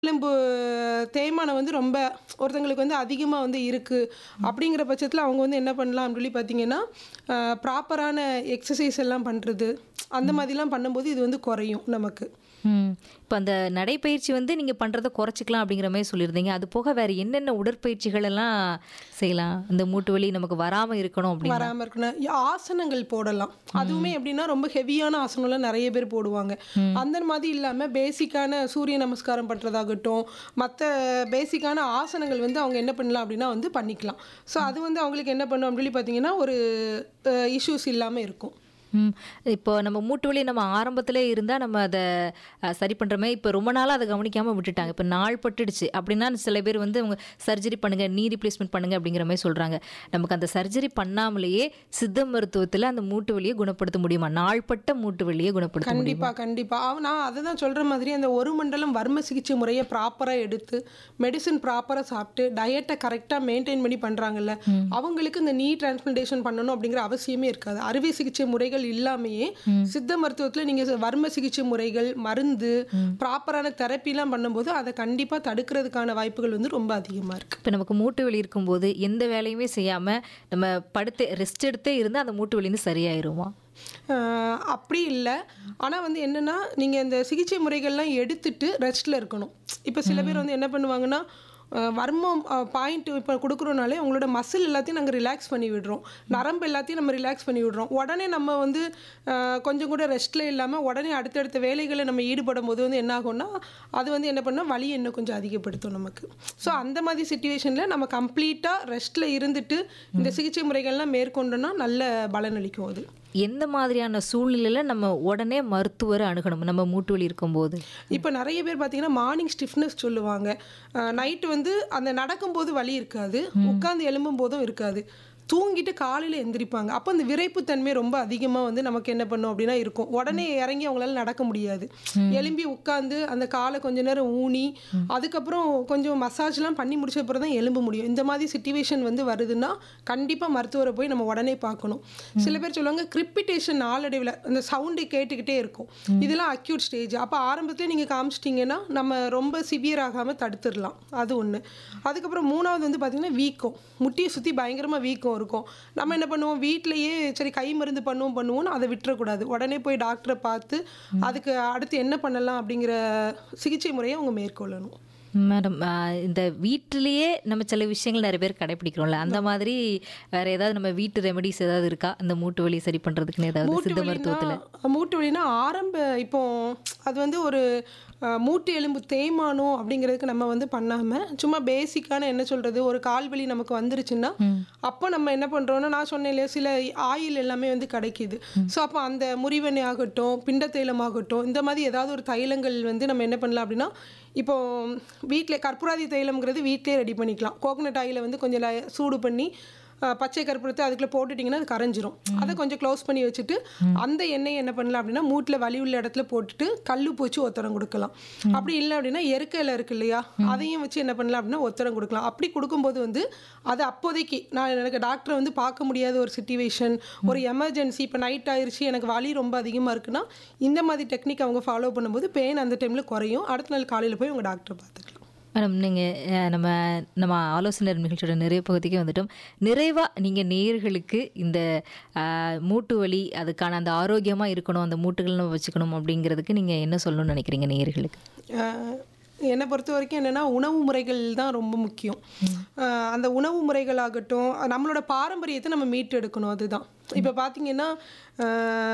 எலும்பு தேய்மானம் வந்து ரொம்ப ஒருத்தங்களுக்கு வந்து அதிகமா வந்து இருக்கு. அப்படிங்கிற பட்சத்தில அவங்க வந்து என்ன பண்ணலாம் அப்படின்னு சொல்லி பார்த்தீங்கன்னா, அ ப்ராப்பரான எக்ஸர்சைஸ் எல்லாம் பண்றது. அந்த மாதிரிலாம் பண்ணும்போது இது வந்து குறையும் நமக்கு. ம். இப்ப அந்த நடைப்பயிற்சி வந்து நீங்க பண்றத குறைச்சுக்கலாம் அப்படிங்கிற மாரி சொல்லியிருந்தீங்க. அது போக வேற என்னென்ன உடற்பயிற்சிகள் எல்லாம் செய்யலாம்? இந்த மூட்டு வலி நமக்கு வராம இருக்கணும் அப்படின்னா? வராம இருக்கணும். ய ஆசனங்கள் போடலாம். அதுவுமே எப்படின்னா ரொம்ப ஹெவியான ஆசனம்லாம் நெறைய பேர் போடுவாங்க. அந்த மாதிரி இல்லாம பேசிக்கான சூரிய நமஸ்காரம் பண்றதாகட்டும், மத்த பேசிக்கான ஆசனங்கள் வந்து அவங்க என்ன பண்ணலாம் அப்படின்னா வந்து பண்ணிக்கலாம். ஸோ அது வந்து அவங்களுக்கு என்ன பண்ணும் அப்படின்னு சொல்லி பார்த்தீங்கன்னா, ஒரு அ இஷ்யூஸ் இல்லாம இருக்கும். ம். இப்போ நம்ம மூட்டு வலி நம்ம ஆரம்பத்திலே இருந்தா நம்ம அத அ சரி பண்ற மாரி இப்ப ரொம்ப நாளா அத கவனிக்காம விட்டுட்டாங்க. இப்ப நாள் பட்டுடுச்சு அப்படின்னா சில பேர் வந்து அவங்க சர்ஜரி பண்ணுங்க, நீ ரீப்ளேஸ்மென்ட் பண்ணுங்க அப்படிங்கிற மாரி சொல்றாங்க. நமக்கு அந்த சர்ஜரி பண்ணாமலேயே சித்த மருத்துவத்தில அந்த மூட்டு வலிய குணப்படுத்த முடியுமா? நாள்பட்ட மூட்டு வலிய குணப்படுத்த முடியுமா? கண்டிப்பா, கண்டிப்பா. அவ நான் அதுதான் சொல்ற மாதிரி அந்த ஒரு மண்டலம் வர்ம சிகிச்சை முறைய ப்ராப்பரா எடுத்து, மெடிசின் ப்ராப்பரா சாப்பிட்டு, டயட்ட கரெக்ட்டா மெயின்டெயின் பண்ணி பண்றாங்கல்ல, அவங்களுக்கு இந்த நீ டிரான்ஸ்பிளான்டேஷன் பண்ணணும் அப்படிங்கிற அவசியமே இருக்காது. அறுவை சிகிச்சை முறைகள் இல்லாமயே சித்த மருத்துவத்தில நீங்க ச வர்ம சிகிச்சை முறைகள், மருந்து, ப்ராப்பரான தெரப்பிலாம் பண்ணும்போது அத கண்டிப்பா தடுக்கிறதுக்கான வாய்ப்புகள் வந்து ரொம்ப அதிகமா இருக்கு. இப்ப நமக்கு மூட்டு வலி இருக்கும்போது எந்த வேலையுமே செய்யாம நம்ம படுத்தே ரெஸ்ட் எடுத்தே இருந்தா அந்த மூட்டு வலி வந்து சரியாயிருமா? அ அப்படி இல்ல. ஆனா வந்து என்னன்னா, நீங்க இந்த சிகிச்சை முறைகள்லாம் எடுத்துட்டு ரெஸ்ட்ல இருக்கணும். இப்ப சில பேர் வந்து என்ன பண்ணுவாங்கன்னா, அ வர்மம் அ பாயிண்ட் இப்ப குடுக்குறோம்னாலே உங்களோட மசில் எல்லாத்தையும் நாங்க ரிலாக்ஸ் பண்ணி விடுறோம். நரம்பு எல்லாத்தையும் நம்ம ரிலாக்ஸ் பண்ணி விடுறோம். உடனே நம்ம வந்து அ கொஞ்சம் கூட ரெஸ்ட்ல இல்லாம உடனே அடுத்தடுத்த வேலைகள்ல நம்ம ஈடுபடும்போது வந்து என்ன ஆகும்னா, அது வந்து என்ன பண்ணும் வலிய இன்னும் கொஞ்சம் அதிகப்படுத்தும் நமக்கு. ஸோ அந்த மாதிரி சிச்சுவேஷன்ல நம்ம கம்ப்ளீட்டா ரெஸ்ட்ல இருந்துட்டு இந்த சிகிச்சை முறைகள்லாம் மேற்கொண்டோம்னா நல்ல பலனளிக்கும் அது. எந்த மாதிரியான சூழ்நிலையில நம்ம உடனே மருத்துவர அணுகணும்? நம்ம மூட்டு வலி இருக்கும்போது? இப்ப நெறைய பேர் பார்த்தீங்கன்னா, மார்னிங் ஸ்டிஃப்னஸ் சொல்லுவாங்க. அ நைட் வந்து அந்த நடக்கும்போது வலி இருக்காது. உட்கார்ந்து எழும்பும்போதும் இருக்காது. தூங்கிட்டு காலையில எந்திரிப்பாங்க. அப்ப அந்த விறைப்பு தன்மை ரொம்ப அதிகமா வந்து நமக்கு என்ன பண்ணும் அப்படின்னா இருக்கும். உடனே இறங்கி அவங்களால நடக்க முடியாது. எழும்பி உட்கார்ந்து அந்த கால கொஞ்ச நேரம் ஊனி, அதுக்கப்புறம் கொஞ்சம் மசாஜ்லாம் பண்ணி முடிச்ச அப்புறம் தான் எழும்ப முடியும். இந்த மாதிரி சிச்சுவேஷன் வந்து வருதுன்னா, கண்டிப்பா மருத்துவர போய் நம்ம உடனே பார்க்கணும். சில பேர் சொல்லுவாங்க கிரிப்பிட்டேஷன் நாளடைவில அந்த சவுண்ட் கேட்டுக்கிட்டே இருக்கும். இதெல்லாம் அக்யூட் ஸ்டேஜ். அப்ப ஆரம்பத்திலே நீங்க காமிச்சிட்டீங்கன்னா, நம்ம ரொம்ப சிவியர் ஆகாம தடுத்துறலாம். அது ஒண்ணு. அதுக்கப்புறம் 3வது வந்து பார்த்தீங்கன்னா, வீக்கம். முட்டிய சுத்தி பயங்கரமா வீக்கம் இருக்கும். நம்ம என்ன பண்ணுவோம், வீட்லயே சரி கை மருந்து பண்ணுவோம் பண்ணுவோம்னு அத விட்டுறக்கூடாது. உடனே போய் டாக்டர பார்த்து, அதுக்கு அடுத்து என்ன பண்ணலாம் அப்படிங்கிற சிகிச்சை முறைய அவங்க மேற்கொள்ளணும். மேடம் அ இந்த வீட்டிலேயே நம்ம சில விஷயங்கள் நெறைய பேர் கடைப்பிடிக்கிறோம்ல. அந்த மாதிரி வேற ஏதாவது நம்ம வீட்டு ரெமெடிஸ் ஏதாவது இருக்கா? இந்த மூட்டு வலி சரி பண்றதுக்குன்னு ஏதாவது மூட்டு சித்த வலின்னா மருத்துவத்தில? மூட்டு வலின்னா ஆரம்ப இப்போ அது வந்து ஒரு அ மூட்டு எலும்பு தேய்மானம் அப்படிங்கிறதுக்கு நம்ம வந்து பண்ணாம, சும்மா பேசிக்கான என்ன சொல்றது, ஒரு கால் வலி நமக்கு வந்துருச்சுன்னா, அப்ப நம்ம என்ன பண்றோம்னா, நான் சொன்னேன் இல்லையா, சில ஆயில் எல்லாமே வந்து கிடைக்குது. ஸோ அப்ப அந்த முறிவெண்ணெய் ஆகட்டும், பிண்ட தைலம் ஆகட்டும், இந்த மாதிரி ஏதாவது ஒரு தைலங்கள் வந்து நம்ம என்ன பண்ணலாம் அப்படின்னா, இப்போ வீட்ல கற்பூராதி தைலம்ங்கிறது வீட்லயே ரெடி பண்ணிக்கலாம். கோகனட் ஆயில வந்து கொஞ்சம் ல சூடு பண்ணி, அ பச்சை கற்பூரத்த அதுக்குள்ள போட்டுட்டீங்கன்னா, அது கரைஞ்சிரும். அத கொஞ்சம் க்ளோஸ் பண்ணி வச்சுட்டு, அந்த எண்ணெய என்ன பண்ணலாம் அப்படின்னா, மூட்டுல வலி உள்ள இடத்துல போட்டுட்டு, கல்லுப்பு வச்சு ஒத்தடம் குடுக்கலாம். அப்படி இல்ல அப்படின்னா, எருக்க இலை இருக்கு இல்லையா, அதையும் வச்சு என்ன பண்ணலாம் அப்படின்னா, ஒத்தடம் குடுக்கலாம். அப்படி குடுக்கும்போது வந்து, அது அப்போதைக்கு நான் எனக்கு டாக்டர வந்து பார்க்க முடியாத ஒரு சிச்சுவேஷன், ஒரு எமர்ஜென்சி இப்ப நைட் ஆயிருச்சு, எனக்கு வலி ரொம்ப அதிகமா இருக்குன்னா, இந்த மாதிரி டெக்னிக் அவங்க ஃபாலோ பண்ணும்போது, பெயின் அந்த டைம்ல குறையும். அடுத்த நாள் காலையில போய் உங்க டாக்டர பார்த்துக்கலாம். மேடம் நீங்க அ நம்ம நம்ம ஆலோசனை நிகழ்ச்சியோட நிறைவு பகுதிக்கு வந்துட்டோம். நிறைவா நீங்க நேயர்களுக்கு இந்த அ மூட்டு வலி அதுக்கான அந்த ஆரோக்கியமா இருக்கணும், அந்த மூட்டுகள் நம்ம வச்சுக்கணும் அப்படிங்கிறதுக்கு நீங்க என்ன சொல்லணும்னு நினைக்கிறீங்க நேயர்களுக்கு? அ என்ன பொறுத்தவரைக்கும் என்னன்னா, உணவு முறைகள் தான் ரொம்ப முக்கியம். அ அந்த உணவு முறைகள் ஆகட்டும், நம்மளோட பாரம்பரியத்த நம்ம மீட்டெடுக்கணும் அதுதான். இப்ப பார்த்தீங்கன்னா, அ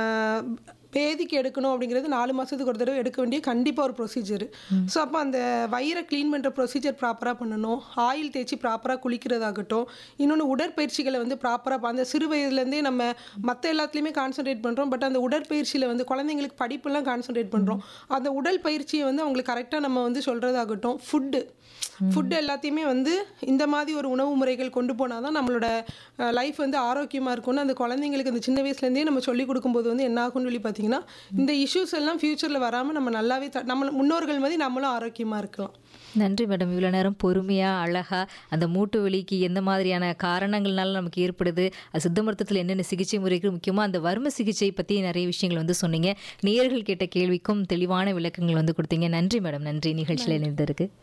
பேதிக்கு எடுக்கணும் அப்படிங்கிறது 4 மாசத்துக்கு ஒரு தடவ எடுக்க வேண்டிய கண்டிப்பா ஒரு ப்ரொசீஜர். ஸோ அப்ப அந்த வயிற கிளீன் பண்ற ப்ரொசீஜர் ப்ராப்பரா பண்ணணும். ஆயில் தேய்ச்சு ப்ராப்பரா குளிக்கிறதாகட்டும், இன்னொன்னு உடற்பயிற்சிகள வந்து ப்ராப்பரா அந்த சிறு வயதிலேருந்தே நம்ம மத்த எல்லாத்துலயுமே கான்சன்ட்ரேட் பண்றோம். பட் அந்த உடற்பயிற்சியில வந்து குழந்தைங்களுக்கு படிப்புலாம் கான்சன்ட்ரேட் பண்றோம். அந்த உடல் பயிற்சிய வந்து அவங்களுக்கு கரெக்ட்டா நம்ம வந்து சொல்றதாகட்டும், ஃபுட்டு ஃபுட் எல்லாத்தையுமே வந்து இந்த மாதிரி ஒரு உணவு முறைகள் கொண்டு போனா தான் நம்மளோட அ லைஃப் வந்து ஆரோக்கியமா இருக்கும்னு அந்த குழந்தைங்களுக்கு இந்த சின்ன வயசுலேருந்தே நம்ம சொல்லிக் குடுக்கும்போது வந்து என்ன ஆகும்னு சொல்லி பார்த்தீங்கன்னா, இந்த இஷ்யூஸ் எல்லாம் ஃபியூச்சர்ல வராம நம்ம நல்லாவே த நம்ம முன்னோர்கள் மாதிரி நம்மளும் ஆரோக்கியமா இருக்கலாம். நன்றி மேடம். இவ்வளோ நேரம் பொறுமையா, அழகா அந்த மூட்டு வலிக்கு எந்த மாதிரியான காரணங்கள்னால நமக்கு ஏற்படுது, அது சித்த மருத்துவத்தில என்னென்ன சிகிச்சை முறைகள், முக்கியமா அந்த வர்ம சிகிச்சை பத்தி நிறைய விஷயங்கள் வந்து சொன்னீங்க. நேயர்கள் கேட்ட கேள்விக்கும் தெளிவான விளக்கங்கள் வந்து குடுத்தீங்க. நன்றி மேடம். நன்றி நிகழ்ச்சியில இணைந்ததற்கு.